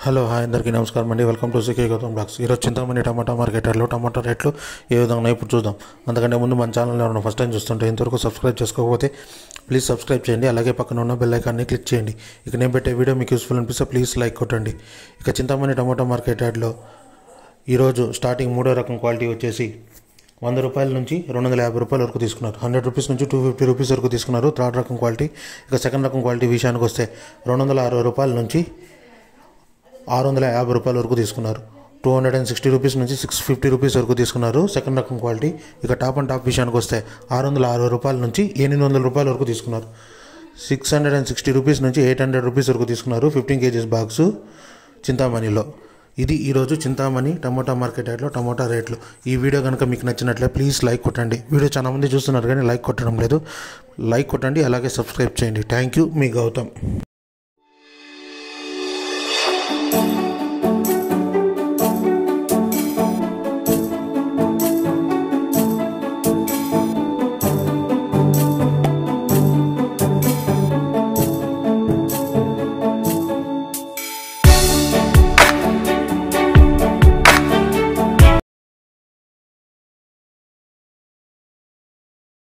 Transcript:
hello hi అందరికీ నమస్కారం అండి welcome to CK Gautam vlogs ఈరోజు చింతామణి టమాటా మార్కెట్లో టమాటా రేట్లు ఏ విధంగా ఉన్నాయి ఇప్పుడు చూద్దాం అందుకంటే ముందు మన ఛానల్ ఎవరైనా ఫస్ట్ టైం చూస్తుంటే ఇంతవరకు సబ్స్క్రైబ్ చేసుకోకపోతే ప్లీజ్ సబ్స్క్రైబ్ చేయండి అలాగే పక్కన ఉన్న బెల్ ఐకాన్ని క్లిక్ చేయండి ఇక నేను పెట్టే వీడియో మీకు యూస్ఫుల్ అనిపిస్తే ప్లీజ్ లైక్ కొట్టండి ఇక చింతామణి టమాటా మార్కెట్ యార్డ్లో ఈరోజు స్టార్టింగ్ మూడో రకం క్వాలిటీ వచ్చేసి వంద రూపాయల నుంచి రెండు వందల యాభై రూపాయల వరకు తీసుకున్నారు హండ్రెడ్ రూపీస్ నుంచి టూ ఫిఫ్టీ రూపీస్ వరకు తీసుకున్నారు థర్డ్ రకం క్వాలిటీ ఇక సెకండ్ రకం క్వాలిటీ విషయానికి వస్తే రెండు వందల అరవై రూపాయల నుంచి ఆరు వందల యాభై రూపాయల వరకు తీసుకున్నారు two hundred and sixty rupees నుంచి సిక్స్ ఫిఫ్టీ రూపీస్ వరకు తీసుకున్నారు సెకండ్ రకం క్వాలిటీ ఇక టాప్ అండ్ టాప్ విషయానికి వస్తే ఆరు వందల అరవై రూపాయల నుంచి ఎనిమిది వందల రూపాయల వరకు తీసుకున్నారు six hundred and sixty rupees నుంచి ఎయిట్ హండ్రెడ్ రూపీస్ వరకు తీసుకున్నారు ఫిఫ్టీన్ కేజీస్ బాక్స్ చింతామణిలో ఇది ఈరోజు చింతామణి టమోటా మార్కెట్ యార్డ్లో టమోటా రేట్లు ఈ వీడియో కనుక మీకు నచ్చినట్లే ప్లీజ్ లైక్ కొట్టండి వీడియో చాలా మంది చూస్తున్నారు కానీ లైక్ కొట్టడం లేదు లైక్ కొట్టండి అలాగే సబ్స్క్రైబ్ చేయండి థ్యాంక్ యూ మీ గౌతమ్